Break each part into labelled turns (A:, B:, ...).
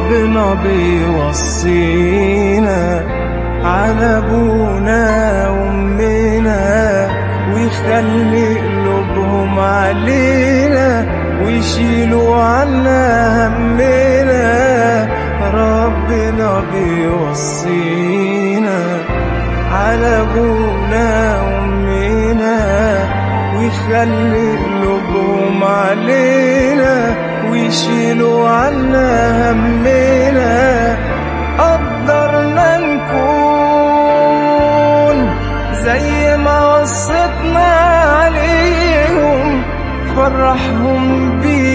A: ربنا بيوصينا على ابونا وامنا ويخلي قلوبهم علينا ويشيلوا عنا همنا ربنا بيوصينا على ابونا وامنا ويخلي قلوبهم علينا ويشيلوا عنا همنا قدرنا نكون زي ما وصتنا عليهم فرحهم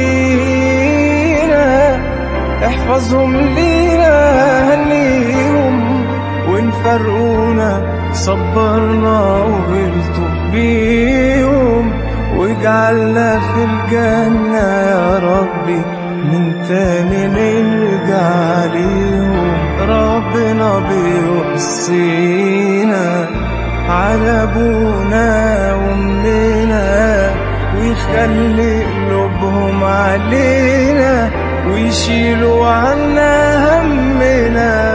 A: بينا احفظهم لينا هنيهم وان فرقونا صبرنا والطف بيهم واجعلنا في الجنة يا ربي من تاني نرجع ليهم ربنا بيوصينا على ابونا وامنا ويخلي قلوبهم علينا ويشيلوا عنا همنا